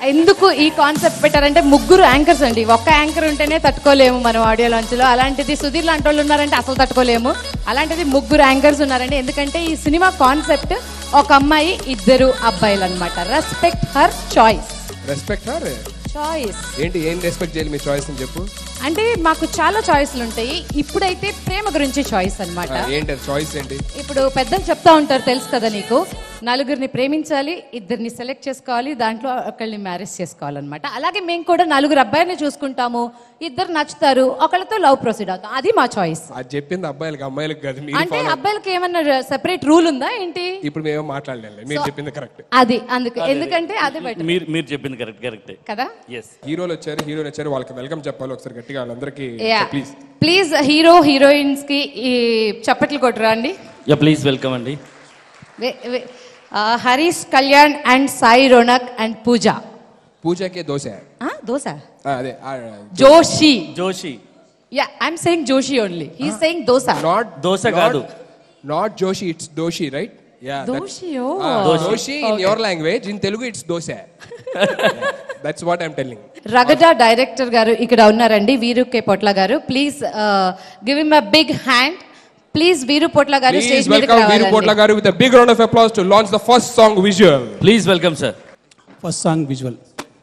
ఎందుకు ఈ కాన్సెప్ట్ పెట్టారంటే ముగ్గురు యాంకర్స్ అండి ఒక్క యాంకర్ ఉంటేనే తట్టుకోలేము మనం ఆడియో లాంచ్లో అలాంటిది సుధీర్ లాంటి వాళ్ళు ఉన్నారంటే అసలు తట్టుకోలేము అలాంటిది ముగ్గురు యాంకర్స్ ఉన్నారండి ఎందుకంటే ఈ సినిమా కాన్సెప్ట్ ఒక అమ్మాయి ఇద్దరు అబ్బాయిలు అనమాట respect her choice respect our choice ఏంటి ఏం రెస్పెక్ట్ చేయాలి మీ చాయిస్ అని చెప్పు అంటే మాకు చాలా చాయిస్లు ఉంటాయి ఇప్పుడైతే ప్రేమ గురించి చాయిస్ అన్నమాట ఆ, ఏంటి చాయిస్ ఏంటి ఇప్పుడు పెద్దలు చెప్తా ఉంటారు తెలుసు కదా నీకు నలుగురిని ప్రేమించాలి ఇద్దరిని సెలెక్ట్ చేసుకోవాలి దాంట్లో ఒకళ్ళని మ్యారేజ్ చేసుకోవాలన్నమాట అలాగే మేము కూడా నలుగురు అబ్బాయిని చూసుకుంటాము ఇద్దరు నచ్చుతారు ఒకళ్ళతో లవ్ ప్రొసీడ్ అవుతాం అది మా చాయిస్ అది చెప్పింది అబ్బాయిలకి అమ్మాయిలకి కాదు మీరు అంటే follow- అబ్బాయిలకి ఏమన్నా సెపరేట్ రూల్ ఉందా ఏంటి ఇప్పుడు మేము మాట్లాడలేదు మీరు చెప్పింది కరెక్ట్ అది అందుకు ఎందుకంటే అదే బెటర్ మీరు మీరు చెప్పింది కరెక్ట్ కరెక్టే కదా ఎస్ హీరోలు వచ్చారు హీరోలు వచ్చారు వాళ్ళకి వెల్కమ్ చెప్పాలి ఒకసారి గట్టిగా వాళ్ళందరికీ ప్లీజ్ ప్లీజ్ హీరో హీరోయిన్స్ కి ఈ చప్పట్లు కొట్టురా అండి యా ప్లీజ్ వెల్కమ్ అండి వే- వే- ఆ, హరీష్ కళ్యాణ్ అండ్ సాయి రోనక్ అండ్ పూజ పూజకే దోశ ఆ, దోశ ఆ, అదే Joshi Joshi yeah I'm saying Joshi only he saying dosa not dosa కాదు. Not Joshi it's Doshi right yeah Doshi oh Doshi in your language in Telugu it's dosa that's what I'm telling Ragada director garu ఇక్కడ ఉన్నారండి Veeru K Potla garu please give him a big hand please Veeru Potla garu please stage మీదకి welcome వీరు పోట్ల రావాలండి garu with big round of applause to launch the first song visual please welcome sir first song visual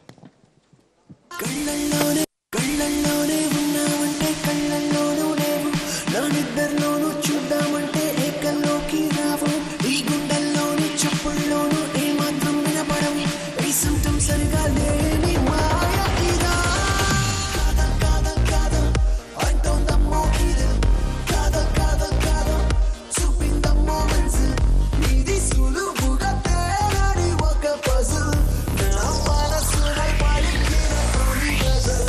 కళ్ళల్లోనే ఉన్నావంటే కళ్ళల్లోనూ లేవు నా నిద్రలోనూ చూద్దామంటే ఏకల్లోకి రావు ఈ గుండెల్లోని చప్పుల్లోనూ ఏమాత్రం వినపడవు ఈ సొంతం సరిగా లేని మాయ ఇదా కాదల్ కాదల్ కాదల్ అంటోందమ్మో ఇది కాదల్ కాదల్ కాదల్ చూపిందమ్మో మనసు నీది సులువుగా తేలని ఒక పజల్ నా మనసుపై పలికిన తొలి గజల్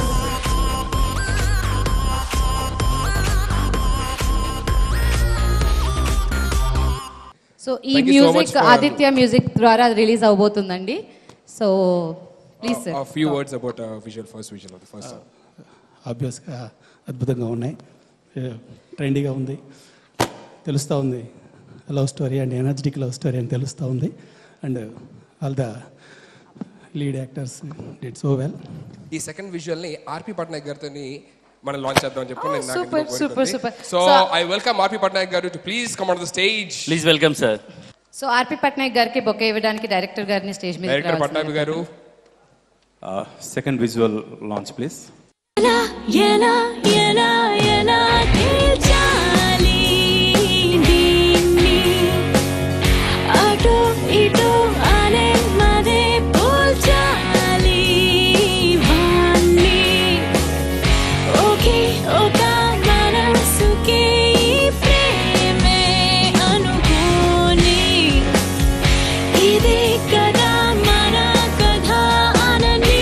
సో ఈ Thank you so much music for- Aditya music ద్వారా రిలీజ్ అవబోతుందండి so please a sir few words about uh, visual first visual of the first song ఆబ్వియస్గా అద్భుతంగా ఉన్నాయి ట్రెండీగా ఉంది తెలుస్తూ ఉంది love story and energetic love story అని తెలుస్తూ ఉంది and all the lead actors did so well ఈ సెకండ్ విజువల్ ని ఆర్పి పట్నాయక్ గారితో మనం లాంచ్ చేద్దాం అని చెప్పి Oh, నేను నాకు super, ఎందుకో super, కోరిక super. ఉంది. So So- I welcome RP Patnaik garu to please come on the stage please welcome sir so RP Patnaik గారికి బొకే ఇవ్వడానికి డైరెక్టర్ గారిని స్టేజ్ మీద డైరెక్టర్ పట్నాయక్ గారు సెకండ్ విజువల్ లాంచ్ ప్లీజ్ ఎలా ఎలా ఎలా ఎలా తేల్చాలి దీన్ని అటు ఇటు అనే మదే పోల్చాలి వాన్ని ఒకే ఒక మనసుకే ఈ ప్రేమే అనుకోని ఇదే కదా మన కథ అనని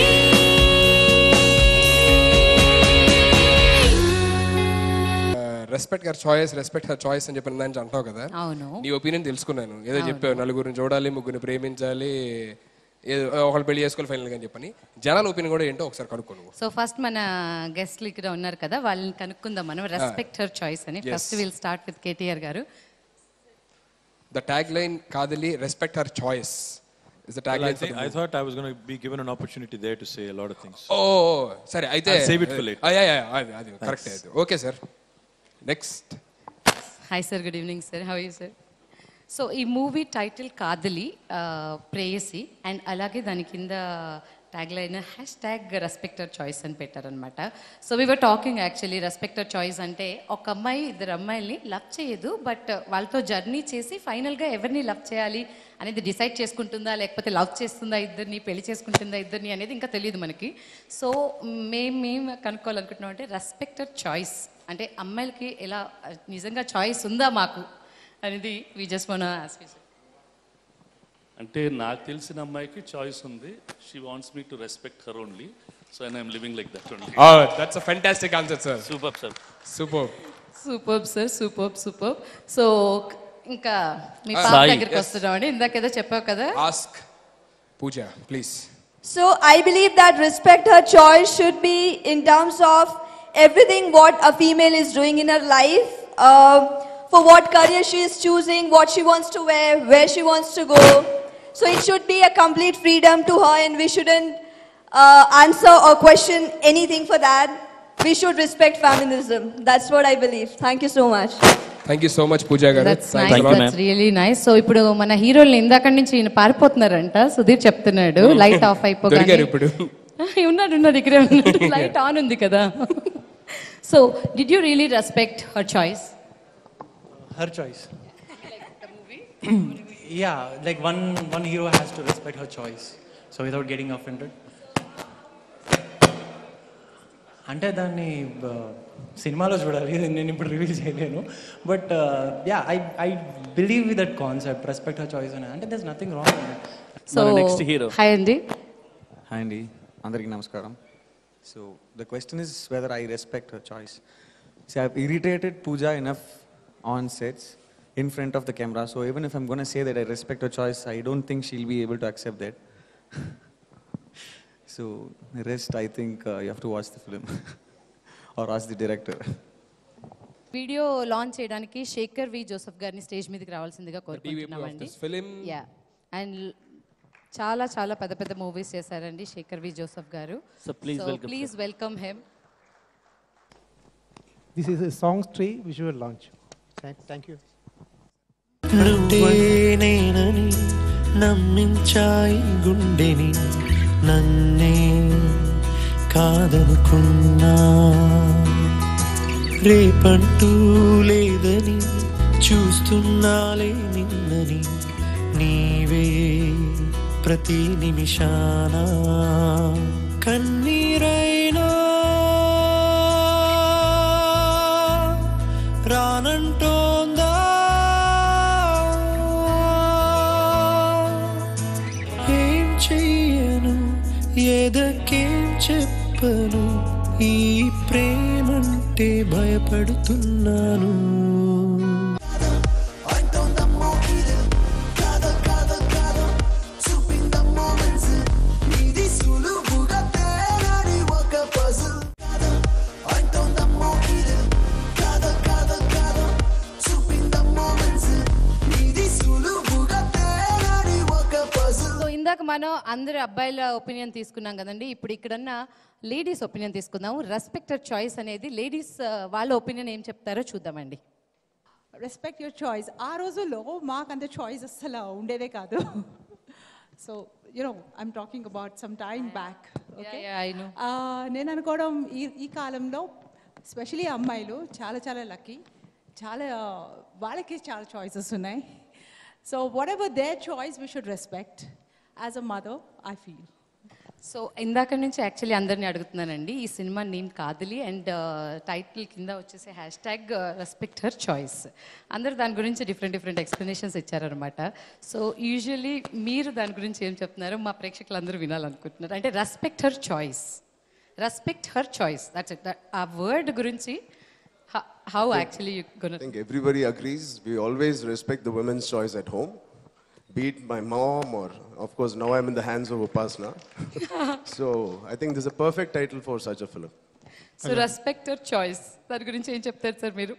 రెస్పెక్ట్ గారు చాయిస్ రెస్పెక్ట్ హర్ చాయిస్ అని చెప్పి నేను అంటావు కదా అవును నీ ఒపీనియన్ తెలుసుకున్నాను ఏదో చెప్పావు నలుగురిని చూడాలి ముగ్గురిని ప్రేమించాలి ఏదో ఒకళ్ళు పెళ్లి చేసుకోవాలి ఫైనల్ గా అని చెప్పని జనాల ఒపీనియన్ కూడా ఏంటో ఒకసారి కనుక్కో నువ్వు సో ఫస్ట్ మన గెస్ట్లు ఇక్కడ ఉన్నారు కదా వాళ్ళని కనుక్కుందాం మనం రెస్పెక్ట్ హర్ చాయిస్ అని first will start with KTR garu the tag line Kaadhali respect her choice is the tag I, line think, I thought I was going to be given an opportunity there to say a lot of things. ఓ సరే అయితే I'll save it for later. ఆ, yeah, yeah, అది అది correct అయితే okay sir next hi sir good evening sir how you sir so ఈ movie title Kaadhali ప్రేయసి and అలాగే దాని కింద tag line hash tag respect her choice అని పెట్టారనమాట so we're talking actually respect her choice అంటే ఒక అమ్మాయి ఇద్దరు అమ్మాయిల్ని లవ్ చేయదు బట్ వాళ్ళతో జర్నీ చేసి ఫైనల్గా ఎవరిని లవ్ చేయాలి అనేది డిసైడ్ చేసుకుంటుందా లేకపోతే లవ్ చేస్తుందా ఇద్దరిని పెళ్లి చేసుకుంటుందా ఇద్దరిని అనేది ఇంకా తెలియదు మనకి సో మేము మేము కనుక్కోవాలనుకుంటున్నాం అంటే రెస్పెక్టర్ చాయిస్ అంటే అమ్మాయిలకి ఎలా నిజంగా చాయిస్ ఉందా మాకు అనేది వి జస్ట్ మన అంటే నాకు తెలిసిన అమ్మాయికి చాయిస్ ఉంది she wants me to respect her only so and I'm living like that only that's a fantastic answer sir super sir super super sir super super so ఇంకా మీ పాప సాయి. దగ్గరికి వస్తున్నామండి ఇందాక ఏదో చెప్పావు కదా ask Pooja please So I believe that respect her choice should be in terms of everything what a female is doing in her life, uh, for what career she is choosing, what she wants to wear, where she wants to go. So it should be a complete freedom to her, and we shouldn't uh, answer or question anything for that. We should respect feminism. That's what I believe. Thank you so much. Thank you so much Pooja garu that's Thanks a nice lot. That's really nice so ఇప్పుడు మన హీరోలు ఇందాక నుంచి ఈయన పారిపోతున్నారంట సుధీర్ చెప్తున్నాడు light of అయిపోగానే దొరికారు ఇప్పుడు ఉన్నాడు ఉన్నాడు ఇక్కడే ఉన్నాడు లైట్ ఆన్ ఉంది కదా so did you really respect her choice her choice. yeah, like one one hero has to respect her choice. So without getting offended. అంటే దాన్ని బ- సినిమాలో చూడాలి నేను ఇప్పుడు రివీల్ చేయలేను but yeah I I believe with that concept respect her choice అని అంటే there's nothing wrong so next hero. Hi అండి హాయ్ అండి అందరికీ నమస్కారం so the question is whether I respect her choice so I irritated Pooja enough on sets in front of the camera so even if I'm gonna say that I respect her choice I don't think she'll be able to accept that so rest I think you have to watch the film or watch the director video launch చేయడానికి Shekhar V Joseph గారిని stage మీదకి రావాల్సిందిగా DVP of కోరుకుంటున్నామండి this film. Yeah and చాలా చాలా పెద్ద పెద్ద movies చేశారండి Shekhar V Joseph garu So please welcome, please welcome hmm This is a songs tree which we will launch. Thank, thank you. నువ్వేనేనని నమ్మించాయి గుండెని నన్నే కాదనుకున్నా రేపంటూ లేదని చూస్తున్నాలే నిన్నని నీవే ప్రతి నిమిషాన కన్నీరైనా రానంటోందా ఏం చెయ్యను ఎదకేం చెప్పను ఈ ప్రేమంటే భయపడుతున్నాను సో ఇందాక మనం అందరి అబ్బాయిల ఒపీనియన్ తీసుకున్నాం కదండి ఇప్పుడు ఇక్కడన్న లేడీస్ ఒపీనియన్ తీసుకుందాం రెస్పెక్టర్ చాయిస్ అనేది లేడీస్ వాళ్ళ ఒపీనియన్ ఏం చెప్తారో చూద్దామండి రెస్పెక్ట్ యువర్ చాయిస్ ఆ రోజుల్లో మాకు అంత చాయిస్ అస్సలు ఉండేదే కాదు so you know I'm talking about some time back okay yeah, I know. నేను అనుకోవడం ఈ ఈ కాలంలో స్పెషలీ అమ్మాయిలు చాలా చాలా లక్కీ చాలా వాళ్ళకి చాలా చాయిసెస్ ఉన్నాయి so whatever their choice we should respect as a mother I feel so ఇందాక నుంచి యాక్చువల్లీ అందరిని అడుగుతున్నానండి ఈ సినిమా నేమ్ కాదలి అండ్ టైటిల్ కింద వచ్చేసి hash tag respect her choice అందరు దాని గురించి డిఫరెంట్ డిఫరెంట్ ఎక్స్ప్లెనేషన్స్ ఇచ్చారనమాట సో యూజువల్లీ మీరు దాని గురించి ఏం చెప్తున్నారు మా ప్రేక్షకులు అందరూ వినాలనుకుంటున్నారు అంటే respect her choice respect her choice that's it ఆ వర్డ్ గురించి how actually I think everybody agrees. We always respect the women's choice at home, be it my mom or, of course, now I'm in the hands of Upasna. so I think this is a perfect title for such a film. So respect her choice దాని గురించి ఏం చెప్తారు sir మీరు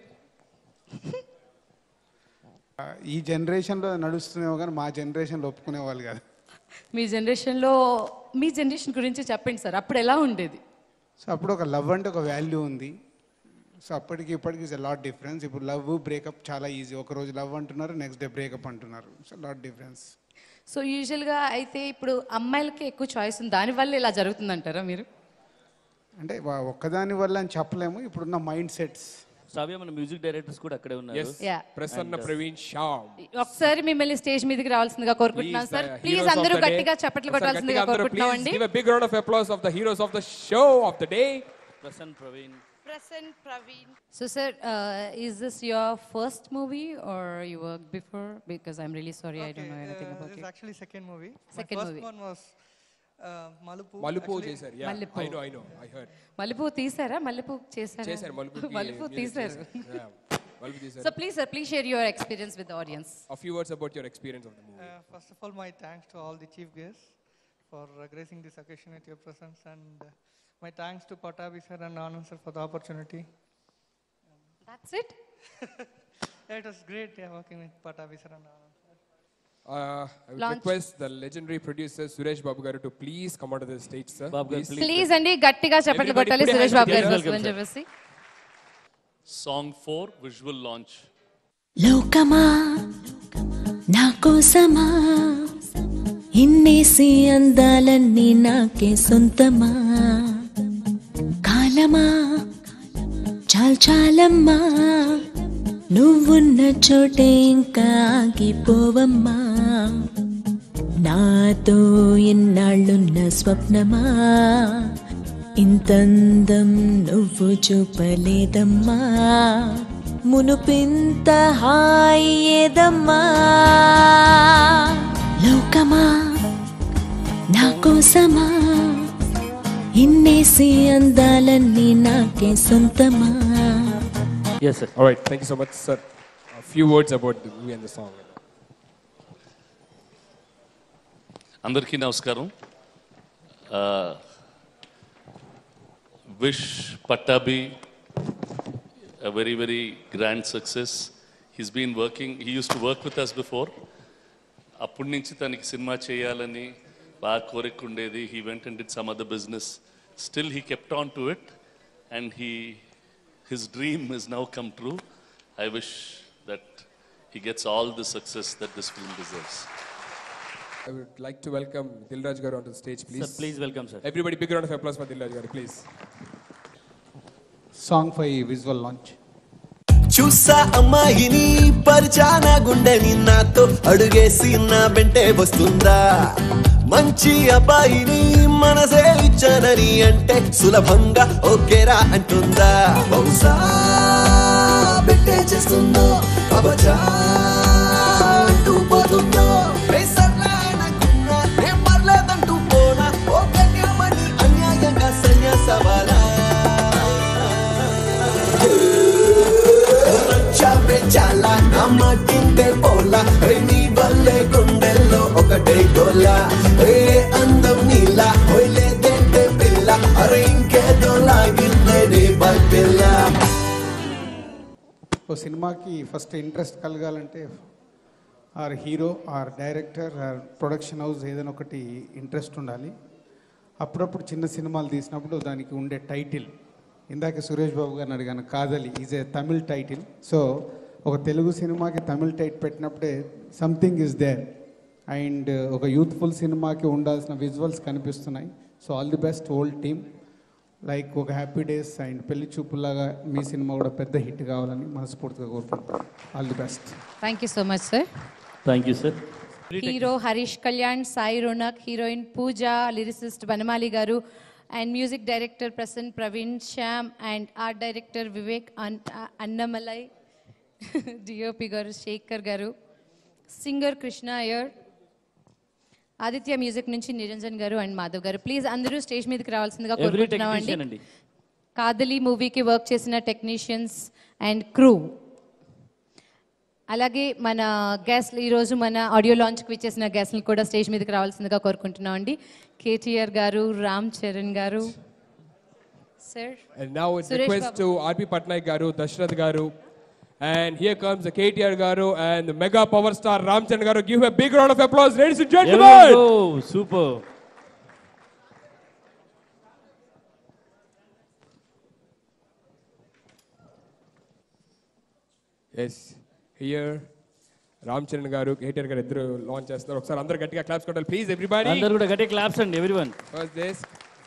ఈ జనరేషన్లో నడుస్తున్నామో కానీ మా జనరేషన్లో ఒప్పుకునే వాళ్ళు కాదు మీ జనరేషన్లో మీ జనరేషన్ గురించి చెప్పండి సార్ అప్పుడు ఎలా ఉండేది సో అప్పుడు ఒక లవ్ అంటే ఒక వాల్యూ ఉంది సో అప్పటికి ఇప్పటికి ఇస్ లాట్ డిఫరెన్స్ ఇప్పుడు లవ్ బ్రేకప్ చాలా ఈజీ ఒక రోజు లవ్ అంటున్నారు నెక్స్ట్ డే బ్రేకప్ అంటున్నారు సో లాట్ డిఫరెన్స్ సో యూజువల్గా అయితే ఇప్పుడు అమ్మాయిలకి ఎక్కువ చాయిస్ ఉంది దానివల్ల ఇలా జరుగుతుందంటారా మీరు అంటే వా- ఒక్కదాని వల్ల అని చెప్పలేము ఇప్పుడున్న మైండ్ సెట్స్ శ్రావ్య మన మ్యూజిక్ డైరెక్టర్స్ కూడా అక్కడే ఉన్నారు Yes. Yeah. ప్రసన్న ప్రవీణ్ షా ఒకసారి మిమ్మల్ని స్టేజ్ మీదకి రావాల్సిందిగా కోరుకుంటున్నాను సార్ ప్లీజ్ అందరూ గట్టిగా చప్పట్లు కొట్టాల్సిందిగా కోరుకుంటున్నామండి Give a big round of applause of the heroes of the show of the day. ప్రసన్ Praveen Prasann Praveen. So, sir, uh, is this your first movie or you worked before? Because I'm really sorry, I don't know anything about This you. is actually second movie. Second My first movie. one was uh, Malupu. మలుపు Actually, చేశారు yeah మల్లెపూ. I know I know I heard మల్లెపూ తీసారా మల్లెపూ చేశారా చేశారు మలుపు మల్లెపూ తీసారు మలుపు so చేశారు please sir please share your experience with audience a few words about your experience of the movie Uh, first of all, my thanks to all the chief guests for uh, gracing this occasion with your presence, and uh, my thanks to Patabi sir and Anand sir for the opportunity. That's it Yeah, it was great yeah, working with Patabi sir and Anand sir. Uh, I would Launch. request the legendary producer Suresh Babu garu to please come onto the stage, sir. please. Please అండి గట్టిగా చెప్పట్లు Everybody కొట్టాలి put your Suresh hands బాబు గారి together. కోసం అని చెప్పేసి song for visual launch లోకమా నా కోసమా ఇన్నేసి అందాలన్నీ నాకే సొంతమా కాలమా చాల్ చాలమ్మా నువ్వున్న చోటే ఇంకా ఆగిపోవమ్మా నాతో ఎన్నాళ్ళున్న స్వప్నమా ఇంతందం నువ్వు చూపలేదమ్మా మునుపింత హాయి ఏదమ్మా లోకమా నా కోసమా ఇన్నేసి అందాలన్నీ నాకే సొంతమా Yes, sir. All right. Thank you so much, sir. A few words about the movie and the song. అందరికీ నమస్కారం wish Pattabhi a very very grand success he's been working he used to work with us before అప్పటి నుంచి తనకి cinema చేయాలని బాగా కోరిక ఉండేది he went and did some other business still he kept on to it and he his dream is now come true I wish that he gets all the success that this film deserves I would like to welcome Dilraj garu onto the stage, please. Sir, please welcome, sir. Everybody, big round of applause for Dilraj garu, please. Song for ఈ visual launch చూసా అమ్మాయిని పరిచాన గుండెని నాతో అడుగేసి నా వెంటే వస్తుందా మంచి అబ్బాయిని మనసే ఇచ్చానని అంటే సులభంగా ఓకేరా అంటుందా బహుశా పెట్టే చేస్తుందో కబచా అంటూ పోతుందో వేసర్లా అనుకున్నా ఏం పర్లేదంటూ పోనా ఓ కన్యామణి అన్యాయంగా సన్యాసవాలా నచ్చావే చాలా నా మాటింటే పోలా ఏ నీ వల్లే గుండెల్లో ఒకటే గోలా ఏ అందం నీలా లేదంటే పిల్ల అరే ఇంకేదో లాగిందే నీ పిల్ల ఓ సినిమాకి ఫస్ట్ ఇంట్రెస్ట్ కలగాలంటే or hero or director or production house ఏదైనా ఒకటి ఇంట్రెస్ట్ ఉండాలి అప్పుడప్పుడు చిన్న సినిమాలు తీసినప్పుడు దానికి ఉండే టైటిల్ ఇందాక సురేష్ బాబు గారిని అడిగాను Kaadhali is a Tamil title so ఒక తెలుగు సినిమాకి తమిళ్ టైట్ పెట్టినప్పుడే సంథింగ్ ఇస్ దేర్ అండ్ ఒక యూత్ఫుల్ సినిమాకి ఉండాల్సిన విజువల్స్ కనిపిస్తున్నాయి so all the best old team like ఒక హ్యాపీ డేస్ అండ్ పెళ్లి చూపులాగా మీ సినిమా కూడా పెద్ద హిట్ కావాలని మనస్ఫూర్తిగా కోరుకుంటున్నాను all the best thank you so much sir thank you sir hero Harish Kalyan Sai Ronak heroine Pooja lyricist Vanamali garu and music director Prasan Praveen Shyam and art director Vivek అన్ Annamalai DOP garu Shekhar garu singer Krishna Iyer Aditya music నుంచి నిరంజన్ గారు అండ్ మాధవ్ గారు ప్లీజ్ అందరూ స్టేజ్ మీదకి రావాల్సిందిగా ఎవ్రీ కోరుకుంటున్నామండి టెక్నీషియన్ అండి కాదలి మూవీకి వర్క్ చేసిన టెక్నీషియన్స్ అండ్ క్రూ అలాగే మన గెస్ట్లు ఈరోజు మన ఆడియో లాంచ్కి విచ్చేసిన గెస్ట్లు కూడా స్టేజ్ మీదకి రావాల్సిందిగా కోరుకుంటున్నాం అండి కేటీఆర్ గారు Ram Charan garu sir And now it's Suresh request Babu. to RP Patnaik garu, Dashrath garu. And here comes the KTR garu and the mega power star Ramchandra garu. Give a big round of applause, ladies and gentlemen. Super yes here Ram Charan garu KTR గారు ఇద్దరు launch చేస్తున్నారు ఒకసారి అందరూ గట్టిగా claps కొట్టాలి please everybody అందరూ కూడా గట్టి క్లాప్స్ అండి everyone first this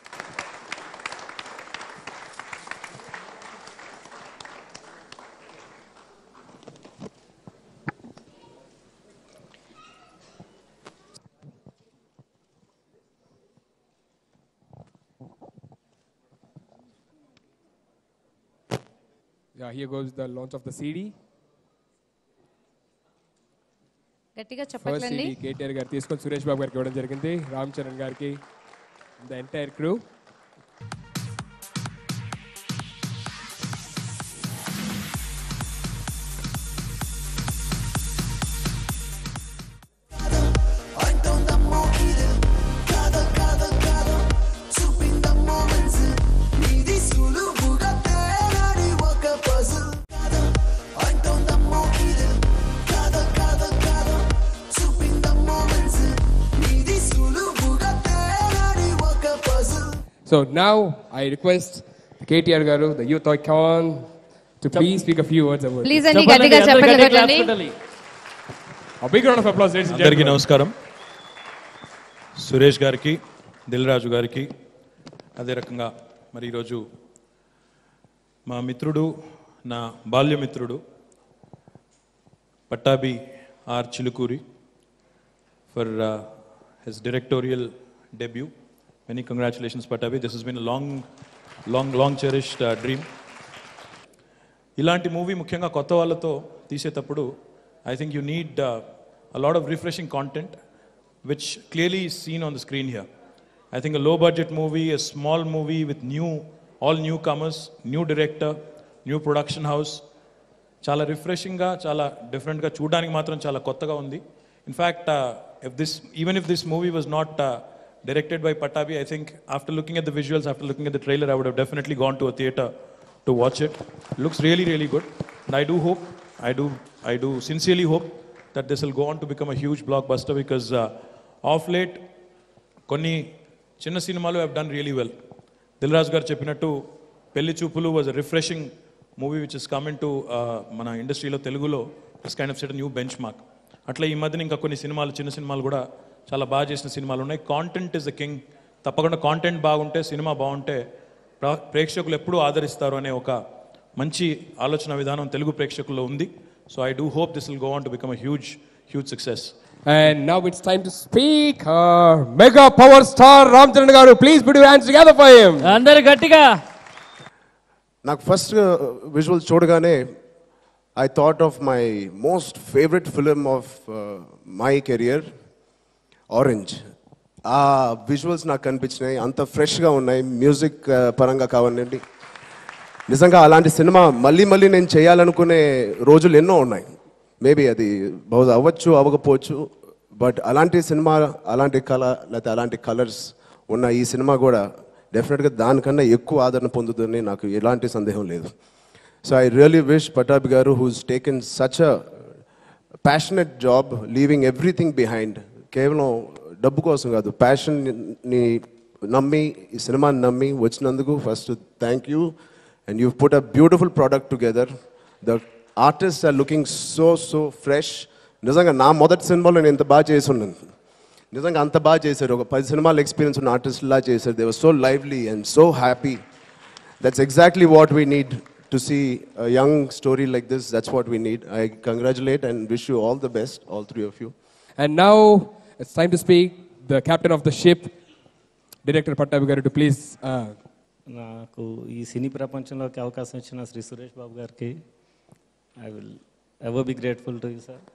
Yeah, here goes the launch of the CD. గట్టిగా ఫస్ట్ చెప్పట్లండి సిడి కేటీఆర్ గారు తీసుకొని సురేష్ బాబు గారికి ఇవ్వడం జరిగింది రామ్ చరణ్ గారికి ద ఎంటైర్ క్రూ అంటుందమ్మో ఇది కాదు కాదు కాదు చూపిందమ్మో మనసు ఇది సులువుగా తేలని ఒక పజల్ కాదు అంటుందమ్మో ఇది కాదు కాదు కాదు చూపిందమ్మో So now I request the KTR Garu, the youth icon, to please speak a few words about Please it. అండి గట్టిగా చెప్పండి కొట్టండి A big round of applause, ladies and అందరికీ gentlemen. నమస్కారం సురేష్ గారికి దిల్ రాజు గారికి అదే రకంగా మరి ఈరోజు మా మిత్రుడు నా బాల్యమిత్రుడు Pattabhi R Chilukuri for his directorial debut many congratulations Pattabhi this he's been long long long cherished dream ఇలాంటి మూవీ ముఖ్యంగా కొత్త వాళ్ళతో తీసేటప్పుడు I think you need a lot of refreshing content which clearly seen on the screen here I think low budget movie a small movie with new all newcomers new director new production house చాలా రిఫ్రెషింగ్గా చాలా డిఫరెంట్గా చూడడానికి మాత్రం చాలా కొత్తగా ఉంది in fact if this even if this movie was not directed by Pattabhi I think after looking at the visuals after looking at the trailer I would have definitely gone to a theatre to watch it. Looks really, really good. And I do hope, I do, I do sincerely hope that this will go on to become a huge blockbuster because uh, of late, కొన్ని చిన్న సినిమాలు have done really well Dil Raju garu చెప్పినట్టు Pelli Choopulu was a refreshing movie which is coming to మన ఇండస్ట్రీలో తెలుగులో is kind of set new benchmark అట్లా ఈ మధ్యన ఇంకా కొన్ని సినిమాలు చిన్న సినిమాలు కూడా చాలా బాగా చేసిన సినిమాలు ఉన్నాయి కాంటెంట్ ఇస్ ద కింగ్ తప్పకుండా కాంటెంట్ బాగుంటే సినిమా బాగుంటే ప్రా- ప్రేక్షకులు ఎప్పుడూ ఆదరిస్తారు అనే ఒక మంచి ఆలోచన విధానం తెలుగు ప్రేక్షకుల్లో ఉంది so I do hope this will go on to become a huge huge success And now it's time to speak. Our mega power star Ram Charan Garu. Please put your hands together for him. అందరు గట్టిగా నాకు first visual చూడగానే I thought of my most favourite film of my career Orange ఆ visuals నాకు కనిపించినాయి అంత ఫ్రెష్గా ఉన్నాయి మ్యూజిక్ పరంగా కావాలండి నిజంగా అలాంటి సినిమా మళ్ళీ మళ్ళీ నేను చేయాలనుకునే రోజులు ఎన్నో ఉన్నాయి మేబీ అది బహుశా అవ్వచ్చు అవ్వకపోవచ్చు బట్ అలాంటి సినిమా అలాంటి కళ లేకపోతే అలాంటి కలర్స్ ఉన్న ఈ సినిమా కూడా డెఫినెట్గా దానికన్నా ఎక్కువ ఆదరణ పొందుతుందని నాకు ఎలాంటి సందేహం లేదు so I really wish Pattabhi garu who's taken such a passionate job leaving everything behind కేవలం డబ్బు కోసం కాదు ప్యాషన్ని నమ్మి ఈ సినిమాని నమ్మి వచ్చినందుకు first thank you and you put a beautiful product together the artist are looking so so fresh నిజంగా నా మొదటి సినిమాలో నేను ఇంత బాగా చేసి ఉన్నాను నిజంగా అంత బాగా చేశారు ఒక పది సినిమాల ఎక్స్పీరియన్స్ ఉన్న ఆర్టిస్ట్లా చేశారు they were so lively and so happy that's exactly what we need to see young story like this that's what we need I congratulate and wish you all the best all three of you And now it's time to speak. The captain of the ship, Director Pattabi Garu, to please. Uh, నాకు ఈ సినీ ప్రపంచంలోకి అవకాశం ఇచ్చిన శ్రీ సురేష్ బాబు గారికి I will ever be grateful to you sir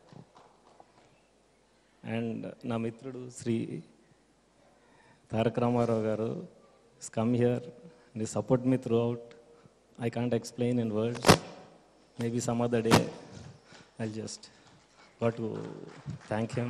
and నా మిత్రుడు శ్రీ తారక రామారావు గారు come here నీ support me throughout I can't explain in words maybe some other day I just want to thank him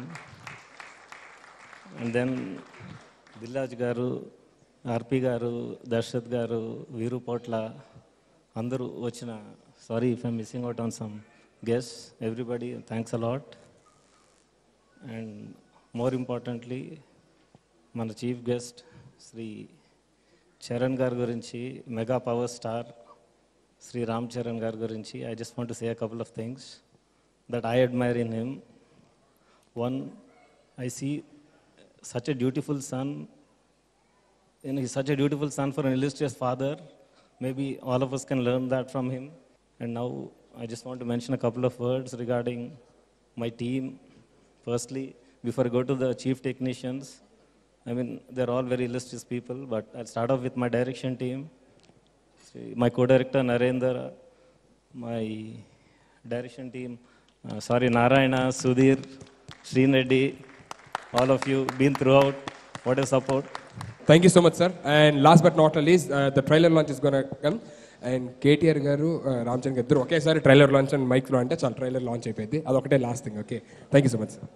and then Dilraj గారు RP గారు దర్శత్ గారు వీరు పోట్ల అందరూ వచ్చిన sorry if I'm missing out on some guests everybody thanks a lot and more importantly మన chief guest Shri Charan గారి గురించి mega power star Shri Ram Charan గారి గురించి I just want to say a couple of things that I admire in him one I see such a dutiful son. You know, he's such a dutiful son for an illustrious father. Maybe all of us can learn that from him. And now I just want to mention a couple of words regarding my team. Firstly, before I go to the chief technicians, I mean, they're all very illustrious people, but I'll start off with my direction team. See, My co-director Narendra, my direction team, uh, sorry, Narayana, Sudhir, Srin Reddy, all of you been throughout. What a support. Thank you so much, sir. And last but not least, uh, the trailer launch is going to come. And KTR గారు రామ్ చరణ్ ఇద్దరు ఒకేసారి trailer launch and మైక్లో అంటే చాలా trailer launch అయిపోయింది అదొకటే last thing okay thank you so much sir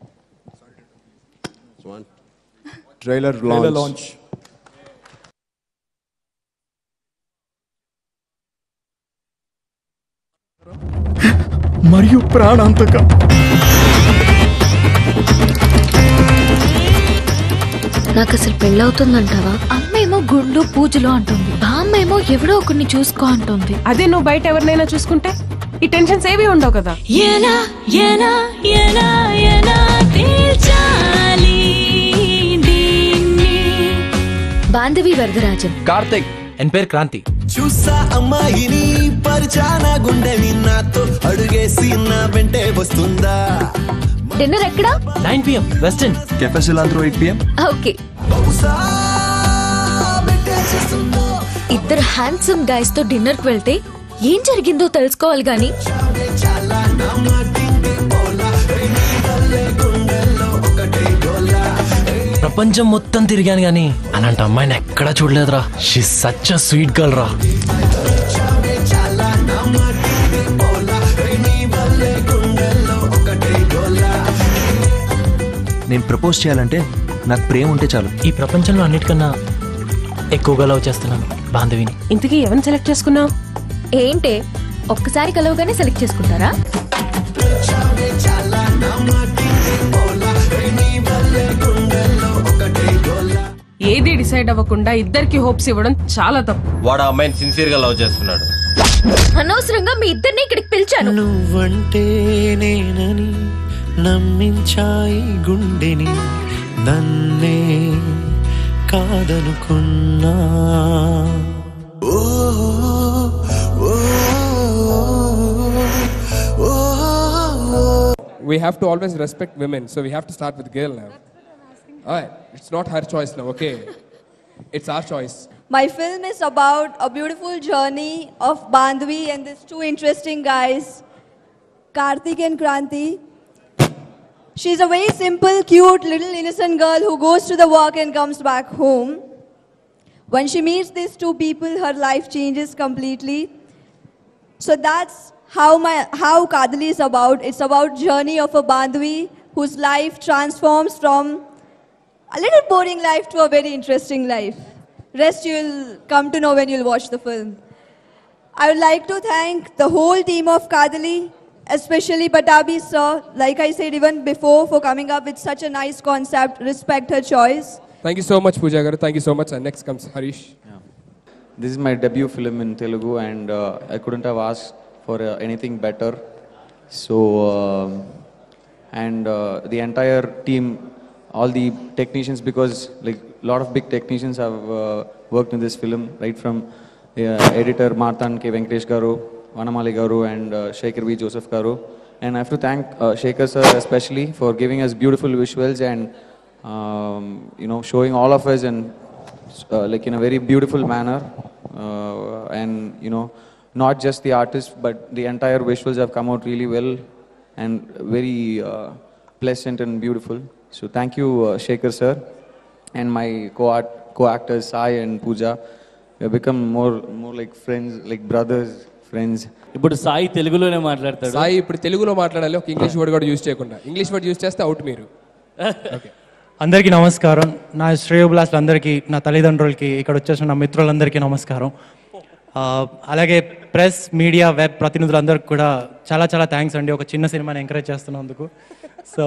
trailer Trailer launch launch. మరియు ప్రాణాంతకం నాకు అసలు పెళ్ళవుతుందంటావా అమ్మేమో గుండు పూజలు అంటుంది బామ్మేమో ఎవడో ఒకరిని చూసుకో అంటుంది అదే నువ్వు బయట ఎవరినైనా చూసుకుంటే ఈ టెన్షన్స్ ఏవి ఉండవు కదా ఎలా ఎలా ఎలా ఎలా తేల్చాలి దీన్ని బాంధవి వరదరాజన్ కార్తిక్ ఎన్ పేరు క్రాంతి చూసా అమ్మాయిని పరిచానా గుండె నాతో అడుగేసి నా వెంటే వస్తుందా డిన్నర్ ఎక్కడా nine PM western cafe Cilantro eight PM okay ఇద్దరు హ్యాండ్సమ్ గైస్ తో డిన్నర్ కి వెళ్తే ఏం జరిగిందో తెలుసుకోవాలి గాని ప్రపంచం మొత్తం తిరిగాను కానీ అలాంటి అమ్మాయిని ఎక్కడా చూడలేదురా she such a sweet girl రా నేను ప్రపోజ్ చేయాలంటే నాకు ప్రేమ ఉంటే చాలు ఈ ప్రపంచంలో అన్నిటికన్నా ఎక్కువగా లవ్ చేస్తున్నాను బాంధవిని ఇంతకీ ఎవరిని సెలెక్ట్ చేసుకున్నావు ఏంటే ఒక్కసారి కలవగానే సెలెక్ట్ చేసుకుంటారా ఏది డిసైడ్ అవ్వకుండా ఇద్దరికి హోప్స్ ఇవ్వడం చాలా తప్పు వాడు ఆ అమ్మాయిని సిన్సియర్ గా లవ్ చేస్తున్నాడు అనవసరంగా మీ ఇద్దరిని ఇక్కడికి పిలిచాను నువ్వంటే నేనని నమ్మించాయి గుండెని నన్నే కాదనుకున్నా We have to always respect women, so we have to start with girl now. Alright, it's not her choice now, okay? It's our choice. My film is about a beautiful journey of Bandhavi and these two interesting guys, Karthik and Kranti. She's a very simple, cute, little innocent girl who goes to the work and comes back home. When she meets these two people, her life changes completely. So that's how my how Kadali is about. It's about journey of a Bandhavi whose life transforms from a little boring life to a very interesting life. Rest you'll come to know when you'll watch the film. I would like to thank the whole team of Kadali, especially Patabi sir, like I said even before, for coming up with such a nice concept. Respect her choice. Thank you so much, Pooja Garu. Thank you so much. And next comes Harish. This is my debut film in Telugu, and uh, I couldn't have asked for uh, anything better. So, um and uh, the entire team, all the technicians, because like a lot of big technicians have uh, worked in this film, right from uh, editor Marthan K. Venkatesh Garu, Vanamali Garu, and uh, Shekhar V. Joseph Garu. And I have to thank uh, Shekhar sir especially for giving us beautiful visuals and um, you know showing all of us in uh, like in a very beautiful manner uh, and you know not just the artist but the entire visuals have come out really well and very uh, pleasant and beautiful so thank you uh, Shekhar sir and my co-art co-actors Sai and Pooja we have become more more like friends like brothers friends ఇప్పుడు సాయి తెలుగులోనే మాట్లాడతాడు సాయి ఇప్పుడు తెలుగులో మాట్లాడాలి ఒక English word కూడా use చేయకుండా English word use చేస్తే అవుట్ మీరు అందరికీ నమస్కారం నా శ్రేయోభిలాషులు అందరికీ నా తల్లిదండ్రులకి ఇక్కడ వచ్చేసిన నా మిత్రులందరికీ నమస్కారం ఆ, అలాగే ప్రెస్ మీడియా వెబ్ ప్రతినిధులందరికీ కూడా చాలా చాలా థ్యాంక్స్ అండి ఒక చిన్న సినిమాని ఎంకరేజ్ చేస్తున్నందుకు సో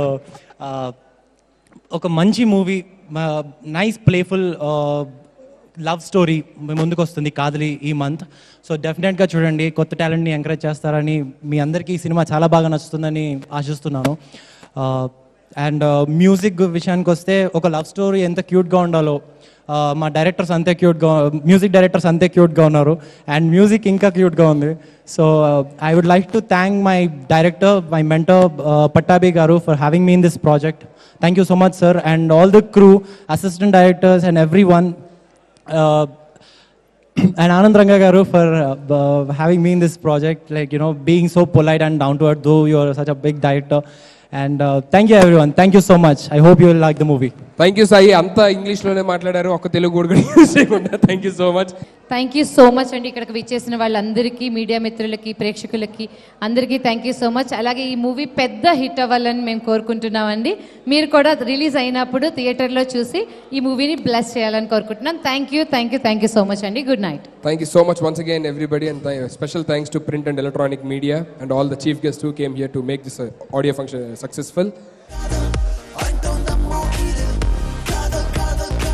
ఒక మంచి movie nice playful love story మీ ముందుకు వస్తుంది కాదలి ఈ మంత్ సో డెఫినెట్గా చూడండి కొత్త టాలెంట్ని ఎంకరేజ్ చేస్తారని మీ అందరికీ ఈ సినిమా చాలా బాగా నచ్చుతుందని ఆశిస్తున్నాను అండ్ మ్యూజిక్ విషయానికి వస్తే ఒక లవ్ స్టోరీ ఎంత క్యూట్గా ఉండాలో ఆ, మా డైరెక్టర్స్ అంతే క్యూట్గా మ్యూజిక్ డైరెక్టర్స్ అంతే క్యూట్గా ఉన్నారు అండ్ మ్యూజిక్ ఇంకా క్యూట్గా ఉంది so I would like to thank my director my mentor Pattabhi గారు for having me in this project thank you so much sir and all the crew assistant directors and everyone and Anand Ranga Garu for uh, uh, having me in this project, like, you know, being so polite and down to earth, though you're such a big director. And uh, thank you, everyone. Thank you so much. I hope you will like the movie. Thank you Sai అంతా ఇంగ్లీష్లోనే మాట్లాడారు ఒక్క తెలుగు కూడా use చేయకుండా thank you so much thank you so much అండి ఇక్కడికి విచ్చేసిన వాళ్ళందరికీ మీడియా మిత్రులకి ప్రేక్షకులకి అందరికీ థ్యాంక్ యూ సో మచ్ అలాగే ఈ మూవీ పెద్ద హిట్ అవ్వాలని మేము కోరుకుంటున్నామండి మీరు కూడా రిలీజ్ అయినప్పుడు థియేటర్లో చూసి ఈ మూవీని బ్లెస్ చేయాలని కోరుకుంటున్నాం thank you thank you thank you so much అండి good night Thank you so much once again, everybody, and th- special thanks to print and electronic media and all the chief guests who came here to make this uh, audio function uh, successful.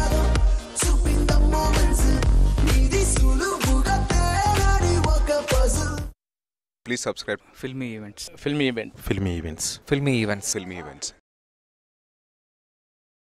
Please subscribe. Filmy events. Filmy event. Filmy events. Filmy events. Filmy events.